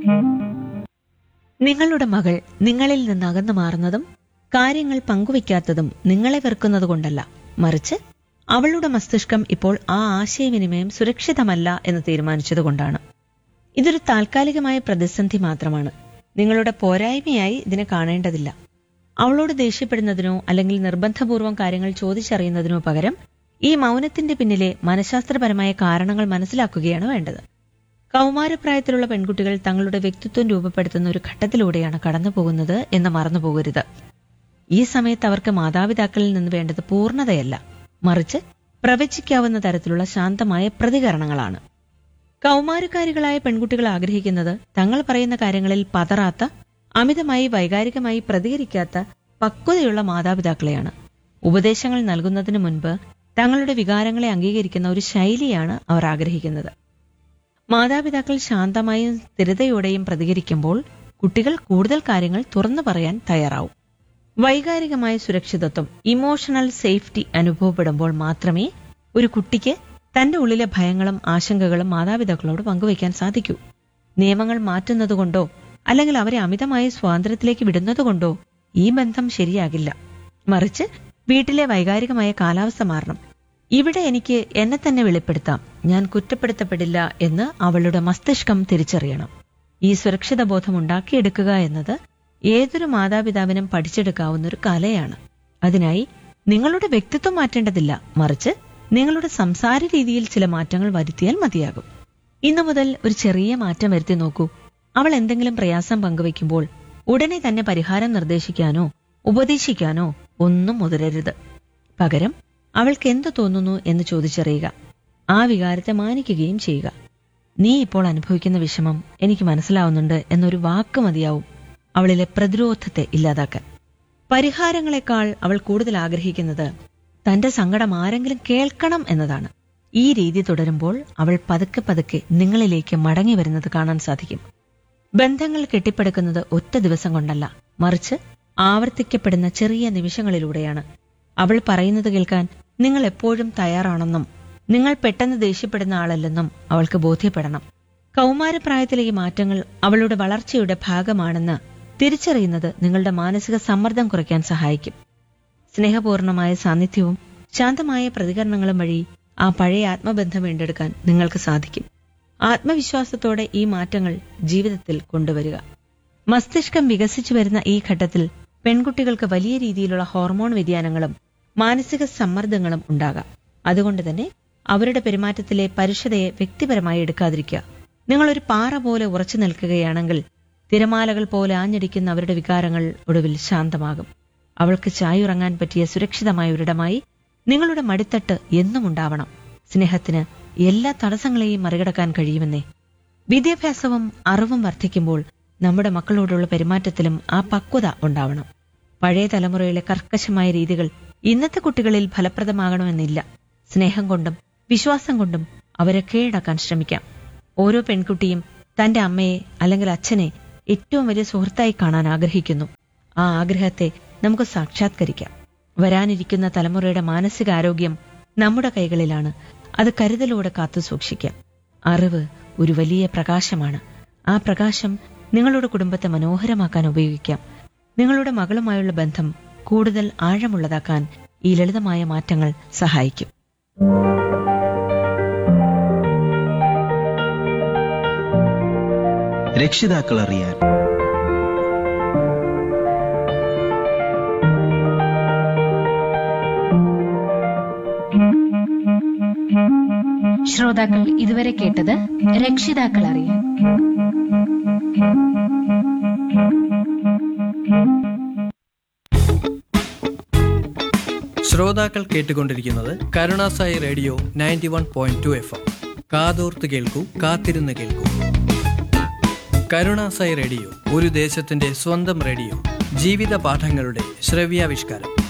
നിങ്ങളുടെ മകൾ നിങ്ങളിൽ നിന്ന് അകന്നു മാറുന്നതും കാര്യങ്ങൾ പങ്കുവയ്ക്കാത്തതും നിങ്ങളെ വെറുക്കുന്നത് കൊണ്ടല്ല മറിച്ച് അവളുടെ മസ്തിഷ്കം ഇപ്പോൾ ആ ആശയവിനിമയം സുരക്ഷിതമല്ല എന്ന് തീരുമാനിച്ചതുകൊണ്ടാണ് ഇതൊരു താൽക്കാലികമായ പ്രതിസന്ധി മാത്രമാണ് നിങ്ങളുടെ പോരായ്മയായി ഇതിനെ കാണേണ്ടതില്ല അവളോട് ദേഷ്യപ്പെടുന്നതിനോ അല്ലെങ്കിൽ നിർബന്ധപൂർവ്വം കാര്യങ്ങൾ ചോദിച്ചറിയുന്നതിനോ പകരം ഈ മൗനത്തിന്റെ പിന്നിലെ മനഃശാസ്ത്രപരമായ കാരണങ്ങൾ മനസ്സിലാക്കുകയാണ് വേണ്ടത് കൗമാരപ്രായത്തിലുള്ള പെൺകുട്ടികൾ തങ്ങളുടെ വ്യക്തിത്വം രൂപപ്പെടുത്തുന്ന ഒരു ഘട്ടത്തിലൂടെയാണ് കടന്നുപോകുന്നത് എന്ന് മറന്നുപോകരുത് ഈ സമയത്ത് അവർക്ക് മാതാപിതാക്കളിൽ നിന്ന് വേണ്ടത് പൂർണ്ണതയല്ല മറിച്ച് പ്രവചിക്കാവുന്ന തരത്തിലുള്ള ശാന്തമായ പ്രതികരണങ്ങളാണ് കൗമാരക്കാരികളായ പെൺകുട്ടികൾ ആഗ്രഹിക്കുന്നത് തങ്ങൾ പറയുന്ന കാര്യങ്ങളിൽ പതറാത്ത അമിതമായി വൈകാരികമായി പ്രതികരിക്കാത്ത പക്വതയുള്ള മാതാപിതാക്കളെയാണ് ഉപദേശങ്ങൾ നൽകുന്നതിന് മുൻപ് തങ്ങളുടെ വികാരങ്ങളെ അംഗീകരിക്കുന്ന ഒരു ശൈലിയാണ് അവർ ആഗ്രഹിക്കുന്നത് മാതാപിതാക്കൾ ശാന്തമായും സ്ഥിരതയോടെയും പ്രതികരിക്കുമ്പോൾ കുട്ടികൾ കൂടുതൽ കാര്യങ്ങൾ തുറന്നു പറയാൻ തയ്യാറാവും വൈകാരികമായ സുരക്ഷിതത്വം ഇമോഷണൽ സേഫ്റ്റി അനുഭവപ്പെടുമ്പോൾ മാത്രമേ ഒരു കുട്ടിക്ക് തന്റെ ഉള്ളിലെ ഭയങ്ങളും ആശങ്കകളും മാതാപിതാക്കളോട് പങ്കുവയ്ക്കാൻ സാധിക്കൂ നിയമങ്ങൾ മാറ്റുന്നതുകൊണ്ടോ അല്ലെങ്കിൽ അവരെ അമിതമായ സ്വാതന്ത്ര്യത്തിലേക്ക് വിടുന്നതുകൊണ്ടോ ഈ ബന്ധം ശരിയാകില്ല മറിച്ച് വീട്ടിലെ വൈകാരികമായ കാലാവസ്ഥ മാറണം ഇവിടെ എനിക്ക് എന്നെ തന്നെ വെളിപ്പെടുത്താം ഞാൻ കുറ്റപ്പെടുത്തപ്പെടില്ല എന്ന് അവളുടെ മസ്തിഷ്കം തിരിച്ചറിയണം ഈ സുരക്ഷിത ബോധം ഉണ്ടാക്കിയെടുക്കുക എന്നത് ഏതൊരു മാതാപിതാവിനും പഠിച്ചെടുക്കാവുന്ന ഒരു കലയാണ് അതിനായി നിങ്ങളുടെ വ്യക്തിത്വം മാറ്റേണ്ടതില്ല മറിച്ച് നിങ്ങളുടെ സംസാര രീതിയിൽ ചില മാറ്റങ്ങൾ വരുത്തിയാൽ മതിയാകും ഇന്നു മുതൽ ഒരു ചെറിയ മാറ്റം വരുത്തി നോക്കൂ അവൾ എന്തെങ്കിലും പ്രയാസം പങ്കുവെക്കുമ്പോൾ ഉടനെ തന്നെ പരിഹാരം നിർദ്ദേശിക്കാനോ ഉപദേശിക്കാനോ ഒന്നും മുതിരരുത് പകരം അവൾക്ക് എന്ത് തോന്നുന്നു എന്ന് ചോദിച്ചറിയുക ആ വികാരത്തെ മാനിക്കുകയും ചെയ്യുക നീ ഇപ്പോൾ അനുഭവിക്കുന്ന വിഷമം എനിക്ക് മനസ്സിലാവുന്നുണ്ട് എന്നൊരു വാക്ക് മതിയാവും അവളിലെ പ്രതിരോധത്തെ ഇല്ലാതാക്കാൻ പരിഹാരങ്ങളെക്കാൾ അവൾ കൂടുതൽ ആഗ്രഹിക്കുന്നത് തന്റെ സങ്കടം ആരെങ്കിലും കേൾക്കണം എന്നതാണ് ഈ രീതി തുടരുമ്പോൾ അവൾ പതുക്കെ പതുക്കെ നിങ്ങളിലേക്ക് മടങ്ങി വരുന്നത് കാണാൻ സാധിക്കും ബന്ധങ്ങൾ കെട്ടിപ്പടുക്കുന്നത് ഒറ്റ ദിവസം കൊണ്ടല്ല മറിച്ച് ആവർത്തിക്കപ്പെടുന്ന ചെറിയ നിമിഷങ്ങളിലൂടെയാണ് അവൾ പറയുന്നത് കേൾക്കാൻ നിങ്ങൾ എപ്പോഴും തയ്യാറാണെന്നും നിങ്ങൾ പെട്ടെന്ന് ദേഷ്യപ്പെടുന്ന ആളല്ലെന്നും അവൾക്ക് ബോധ്യപ്പെടണം കൗമാരപ്രായത്തിലെ ഈ മാറ്റങ്ങൾ അവളുടെ വളർച്ചയുടെ ഭാഗമാണെന്ന് തിരിച്ചറിയുന്നത് നിങ്ങളുടെ മാനസിക സമ്മർദ്ദം കുറയ്ക്കാൻ സഹായിക്കും സ്നേഹപൂർണമായ സാന്നിധ്യവും ശാന്തമായ പ്രതികരണങ്ങളും വഴി ആ പഴയ ആത്മബന്ധം വീണ്ടെടുക്കാൻ നിങ്ങൾക്ക് സാധിക്കും ആത്മവിശ്വാസത്തോടെ ഈ മാറ്റങ്ങൾ ജീവിതത്തിൽ കൊണ്ടുവരിക മസ്തിഷ്കം വികസിച്ചു വരുന്ന ഈ ഘട്ടത്തിൽ പെൺകുട്ടികൾക്ക് വലിയ രീതിയിലുള്ള ഹോർമോൺ വ്യതിയാനങ്ങളും മാനസിക സമ്മർദ്ദങ്ങളും ഉണ്ടാകാം അതുകൊണ്ട് തന്നെ അവരുടെ പെരുമാറ്റത്തിലെ പരുഷതയെ വ്യക്തിപരമായി എടുക്കാതിരിക്കുക നിങ്ങളൊരു പാറ പോലെ ഉറച്ചു നിൽക്കുകയാണെങ്കിൽ തിരമാലകൾ പോലെ ആഞ്ഞടിക്കുന്ന അവരുടെ വികാരങ്ങൾ ഒടുവിൽ ശാന്തമാകും അവൾക്ക് ചായുറങ്ങാൻ പറ്റിയ സുരക്ഷിതമായ ഒരിടമായി നിങ്ങളുടെ മടിത്തട്ട് എന്നും ഉണ്ടാവണം സ്നേഹത്തിന് എല്ലാ തടസ്സങ്ങളെയും മറികടക്കാൻ കഴിയുമെന്നേ വിദ്യാഭ്യാസവും അറിവും വർദ്ധിക്കുമ്പോൾ നമ്മുടെ മക്കളോടുള്ള പെരുമാറ്റത്തിലും ആ പക്വത ഉണ്ടാവണം പഴയ തലമുറയിലെ കർക്കശമായ രീതികൾ ഇന്നത്തെ കുട്ടികളിൽ ഫലപ്രദമാകണമെന്നില്ല സ്നേഹം കൊണ്ടും വിശ്വാസം കൊണ്ടും അവരെ കീഴടക്കാൻ ശ്രമിക്കാം ഓരോ പെൺകുട്ടിയും തന്റെ അമ്മയെ അല്ലെങ്കിൽ അച്ഛനെ ഏറ്റവും വലിയ സുഹൃത്തായി കാണാൻ ആഗ്രഹിക്കുന്നു ആ ആഗ്രഹത്തെ നമുക്ക് സാക്ഷാത്കരിക്കാം വരാനിരിക്കുന്ന തലമുറയുടെ മാനസികാരോഗ്യം നമ്മുടെ കൈകളിലാണ് അത് കരുതലോടെ കാത്തു സൂക്ഷിക്കാം അറിവ് ഒരു വലിയ പ്രകാശമാണ് ആ പ്രകാശം നിങ്ങളുടെ കുടുംബത്തെ മനോഹരമാക്കാൻ ഉപയോഗിക്കാം നിങ്ങളുടെ മകളുമായുള്ള ബന്ധം കൂടുതൽ ആഴമുള്ളതാക്കാൻ ഈ ലളിതമായ മാറ്റങ്ങൾ സഹായിക്കും രക്ഷിതാക്കൾ അറിയാൻ ശ്രോതാക്കൾ ഇതുവരെ കേട്ടത് രക്ഷിതാക്കൾ അറിയാൻ ശ്രോതാക്കൾ കേട്ടുകൊണ്ടിരിക്കുന്നത് Karunasai radio ninety one point two FM എം കാതോർത്ത് കേൾക്കൂ കാത്തിരുന്ന് കേൾക്കൂ കരുണാസായി റേഡിയോ ഒരു ദേശത്തിന്റെ സ്വന്തം റേഡിയോ ജീവിത പാഠങ്ങളുടെ ശ്രവ്യാവിഷ്കാരം